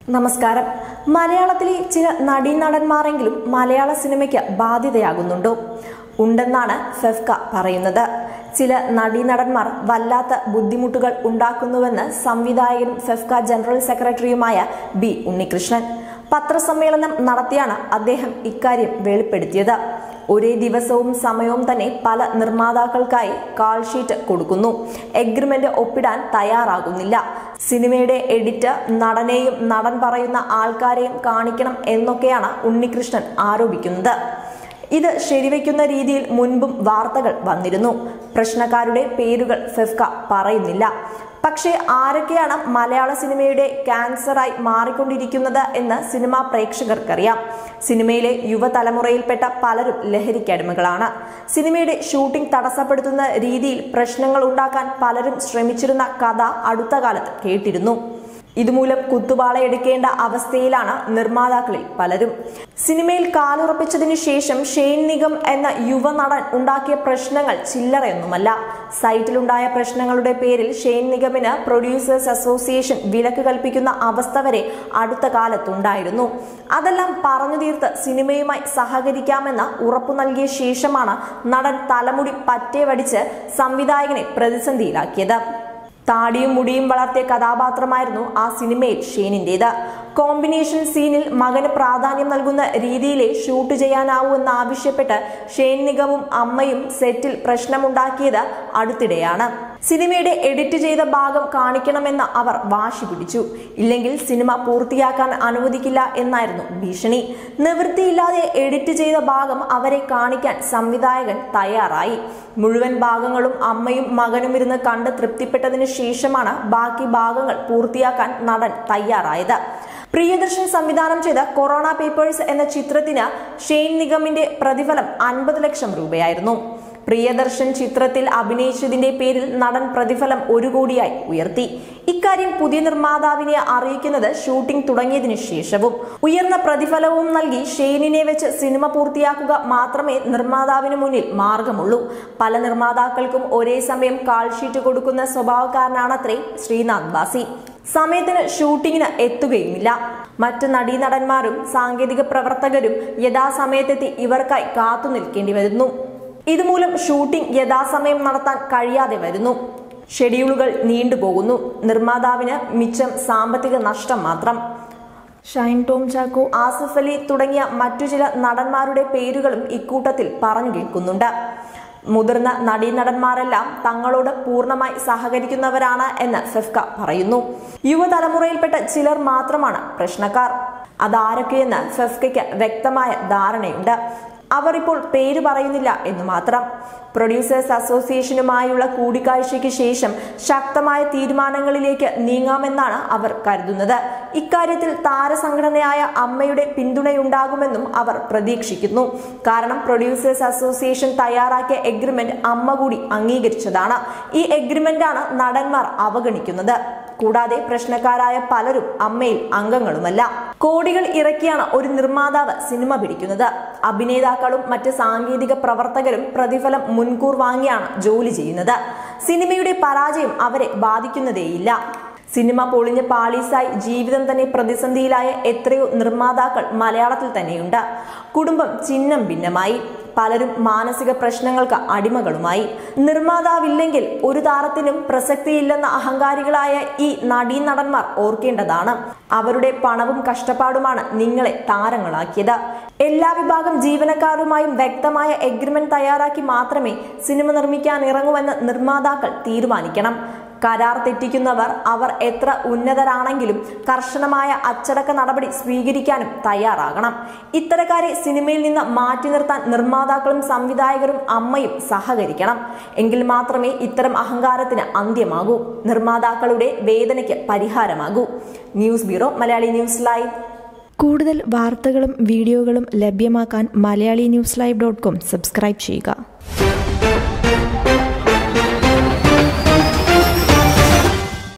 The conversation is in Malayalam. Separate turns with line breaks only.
നമസ്കാരം മലയാളത്തിലെ ചില നടീനടന്മാരെങ്കിലും മലയാള സിനിമയ്ക്ക് ബാധ്യതയാകുന്നുണ്ടോ ഉണ്ടെന്നാണ് ഫെഫ്ക പറയുന്നത് ചില നടീനടന്മാർ വല്ലാത്ത ബുദ്ധിമുട്ടുകൾ ഉണ്ടാക്കുന്നുവെന്ന് സംവിധായകനും ഫെഫ്ക ജനറൽ സെക്രട്ടറിയുമായ ബി ഉണ്ണികൃഷ്ണൻ പത്രസമ്മേളനം നടത്തിയാണ് അദ്ദേഹം ഇക്കാര്യം വെളിപ്പെടുത്തിയത് ഒരേ ദിവസവും സമയവും തന്നെ പല നിർമ്മാതാക്കൾക്കായി കാൾ ഷീറ്റ് കൊടുക്കുന്നു എഗ്രിമെന്റ് ഒപ്പിടാൻ തയ്യാറാകുന്നില്ല സിനിമയുടെ എഡിറ്റ് നടനെയും നടൻ പറയുന്ന ആൾക്കാരെയും കാണിക്കണം എന്നൊക്കെയാണ് ഉണ്ണികൃഷ്ണൻ ആരോപിക്കുന്നത് ഇത് ശരിവയ്ക്കുന്ന രീതിയിൽ മുൻപും വാർത്തകൾ വന്നിരുന്നു പ്രശ്നക്കാരുടെ പേരുകൾ ഫെഫ്ക പറയുന്നില്ല പക്ഷേ ആരൊക്കെയാണ് മലയാള സിനിമയുടെ ക്യാൻസറായി മാറിക്കൊണ്ടിരിക്കുന്നത് എന്ന് സിനിമാ പ്രേക്ഷകർക്കറിയാം സിനിമയിലെ യുവതലമുറയിൽപ്പെട്ട പലരും ലഹരിക്കടിമകളാണ് സിനിമയുടെ ഷൂട്ടിംഗ് തടസ്സപ്പെടുത്തുന്ന രീതിയിൽ പ്രശ്നങ്ങൾ ഉണ്ടാക്കാൻ പലരും ശ്രമിച്ചിരുന്ന കഥ അടുത്ത കാലത്ത് കേട്ടിരുന്നു ഇതുമൂലം കുത്തുപാളയെടുക്കേണ്ട അവസ്ഥയിലാണ് നിർമ്മാതാക്കളിൽ പലരും സിനിമയിൽ കാലുറപ്പിച്ചതിനു ശേഷം ഷെയ്ൻ നിഗം എന്ന യുവനടൻ ഉണ്ടാക്കിയ പ്രശ്നങ്ങൾ ചില്ലറയൊന്നുമല്ല സൈറ്റിലുണ്ടായ പ്രശ്നങ്ങളുടെ പേരിൽ ഷെയ്ൻ നിഗമിന് പ്രൊഡ്യൂസേഴ്സ് അസോസിയേഷൻ വിലക്ക് കൽപ്പിക്കുന്ന അവസ്ഥ വരെ അടുത്ത കാലത്തുണ്ടായിരുന്നു അതെല്ലാം പറഞ്ഞു തീർത്ത് സിനിമയുമായി സഹകരിക്കാമെന്ന് ഉറപ്പു നൽകിയ ശേഷമാണ് നടൻ തലമുടി പറ്റേ വടിച്ച് സംവിധായകനെ പ്രതിസന്ധിയിലാക്കിയത് താടിയും മുടിയും വളർത്തിയ കഥാപാത്രമായിരുന്നു ആ സിനിമയിൽ ഷെയ്നിന്റേത് കോമ്പിനേഷൻ സീനിൽ മകന് പ്രാധാന്യം നൽകുന്ന രീതിയിലെ ഷൂട്ട് ചെയ്യാനാവൂ എന്നാവശ്യപ്പെട്ട് ഷെയ്ൻ നിഗമും അമ്മയും സെറ്റിൽ പ്രശ്നമുണ്ടാക്കിയത് അടുത്തിടെയാണ് സിനിമയുടെ എഡിറ്റ് ചെയ്ത ഭാഗം കാണിക്കണമെന്ന് അവർ വാശി പിടിച്ചു ഇല്ലെങ്കിൽ സിനിമ പൂർത്തിയാക്കാൻ അനുവദിക്കില്ല എന്നായിരുന്നു ഭീഷണി നിവൃത്തിയില്ലാതെ എഡിറ്റ് ചെയ്ത ഭാഗം അവരെ കാണിക്കാൻ സംവിധായകൻ തയ്യാറായി മുഴുവൻ ഭാഗങ്ങളും അമ്മയും മകനും ഇരുന്ന് കണ്ട് തൃപ്തിപ്പെട്ടതിന് ശേഷമാണ് ബാക്കി ഭാഗങ്ങൾ പൂർത്തിയാക്കാൻ നടൻ തയ്യാറായത് പ്രിയദർശൻ സംവിധാനം ചെയ്ത കൊറോണ പേപ്പേഴ്സ് എന്ന ചിത്രത്തിന് ഷെയ്ൻ നിഗമിന്റെ പ്രതിഫലം അൻപത് ലക്ഷം രൂപയായിരുന്നു പ്രിയദർശൻ ചിത്രത്തിൽ അഭിനയിച്ചതിന്റെ പേരിൽ നടൻ പ്രതിഫലം ഒരു കോടിയായി ഉയർത്തി ഇക്കാര്യം പുതിയ നിർമ്മാതാവിനെ അറിയിക്കുന്നത് ഷൂട്ടിംഗ് തുടങ്ങിയതിനു ശേഷവും ഉയർന്ന പ്രതിഫലവും നൽകി ഷെയ്നിനെ വെച്ച് സിനിമ പൂർത്തിയാക്കുക മാത്രമേ നിർമ്മാതാവിന് മുന്നിൽ മാർഗമുള്ളൂ പല നിർമ്മാതാക്കൾക്കും ഒരേ സമയം കാൾ ഷീറ്റ് കൊടുക്കുന്ന സ്വഭാവക്കാരനാണത്രേ ശ്രീനാഥ് ബാസി സമയത്തിന് ഷൂട്ടിങ്ങിന് എത്തുകയുമില്ല മറ്റ് നടീനടന്മാരും സാങ്കേതിക പ്രവർത്തകരും യഥാസമയത്തെത്തി ഇവർക്കായി കാത്തു നിൽക്കേണ്ടി വരുന്നു ഇതുമൂലം ഷൂട്ടിംഗ് യഥാസമയം നടത്താൻ കഴിയാതെ വരുന്നു ഷെഡ്യൂളുകൾ നീണ്ടുപോകുന്നു നിർമ്മാതാവിന് മിച്ചം സാമ്പത്തിക നഷ്ടം മാത്രം ഷൈൻ ടോം ചാക്കോ ആസിഫ് അലി തുടങ്ങിയ മറ്റു ചില നടന്മാരുടെ പേരുകളും ഇക്കൂട്ടത്തിൽ പറഞ്ഞു കേൾക്കുന്നുണ്ട് മുതിർന്ന നടീനടന്മാരെല്ലാം തങ്ങളോട് പൂർണ്ണമായി സഹകരിക്കുന്നവരാണ് എന്ന് ഫെഫ്ക പറയുന്നു യുവതലമുറയിൽപ്പെട്ട ചിലർ മാത്രമാണ് പ്രശ്നക്കാർ അതാരൊക്കെയെന്ന് ഫെഫ്കയ്ക്ക് വ്യക്തമായ ധാരണയുണ്ട് അവർ ഇപ്പോൾ പേര് പറയുന്നില്ല എന്ന് മാത്രം പ്രൊഡ്യൂസേഴ്സ് അസോസിയേഷനുമായുള്ള കൂടിക്കാഴ്ചയ്ക്ക് ശേഷം ശക്തമായ തീരുമാനങ്ങളിലേക്ക് നീങ്ങാമെന്നാണ് അവർ കരുതുന്നത് ഇക്കാര്യത്തിൽ താരസംഘടനയായ അമ്മയുടെ പിന്തുണയുണ്ടാകുമെന്നും അവർ പ്രതീക്ഷിക്കുന്നു കാരണം പ്രൊഡ്യൂസേഴ്സ് അസോസിയേഷൻ തയ്യാറാക്കിയ എഗ്രിമെന്റ് അമ്മ കൂടി അംഗീകരിച്ചതാണ് ഈ എഗ്രിമെന്റാണ് നടന്മാർ അവഗണിക്കുന്നത് കൂടാതെ പ്രശ്നക്കാരായ പലരും അമ്മയിൽ അംഗങ്ങളുമല്ല കോടികൾ ഇറക്കിയാണ് ഒരു നിർമ്മാതാവ് സിനിമ പിടിക്കുന്നത് അഭിനേതാക്കളും മറ്റ് സാങ്കേതിക പ്രവർത്തകരും പ്രതിഫലം മുൻകൂർ വാങ്ങിയാണ് ജോലി ചെയ്യുന്നത് സിനിമയുടെ പരാജയം അവരെ ബാധിക്കുന്നതേയില്ല സിനിമ പൊളിഞ്ഞ് പാളീസായി ജീവിതം തന്നെ പ്രതിസന്ധിയിലായ എത്രയോ നിർമ്മാതാക്കൾ മലയാളത്തിൽ തന്നെയുണ്ട് കുടുംബം ചിഹ്നം ഭിന്നമായി പലരും മാനസിക പ്രശ്നങ്ങൾക്ക് അടിമകളുമായി നിർമ്മാതാവില്ലെങ്കിൽ ഒരു താരത്തിനും പ്രസക്തിയില്ലെന്ന അഹങ്കാരികളായ ഈ നടീനടന്മാർ ഓർക്കേണ്ടതാണ് അവരുടെ പണവും കഷ്ടപ്പാടുമാണ് നിങ്ങളെ താരങ്ങളാക്കിയത് എല്ലാ വിഭാഗം ജീവനക്കാരുമായും വ്യക്തമായ എഗ്രിമെന്റ് തയ്യാറാക്കി മാത്രമേ സിനിമ നിർമ്മിക്കാൻ ഇറങ്ങുമെന്ന് നിർമ്മാതാക്കൾ തീരുമാനിക്കണം കരാർ തെറ്റിക്കുന്നവർ അവർ എത്ര ഉന്നതരാണെങ്കിലും കർശനമായ അച്ചടക്ക നടപടി സ്വീകരിക്കാനും തയ്യാറാകണം ഇത്തരക്കാരെ സിനിമയിൽ നിന്ന് മാറ്റി നിർത്താൻ നിർമ്മാതാക്കളും സംവിധായകരും അമ്മയും സഹകരിക്കണം എങ്കിൽ മാത്രമേ ഇത്തരം അഹങ്കാരത്തിന് അന്ത്യമാകൂ നിർമ്മാതാക്കളുടെ വേദനയ്ക്ക് പരിഹാരമാകൂ news bureau Malayali news live
കൂടുതൽ വാർത്തകളും വീഡിയോകളും ലഭ്യമാക്കാൻ Malayali news live dot com subscribe ചെയ്യുക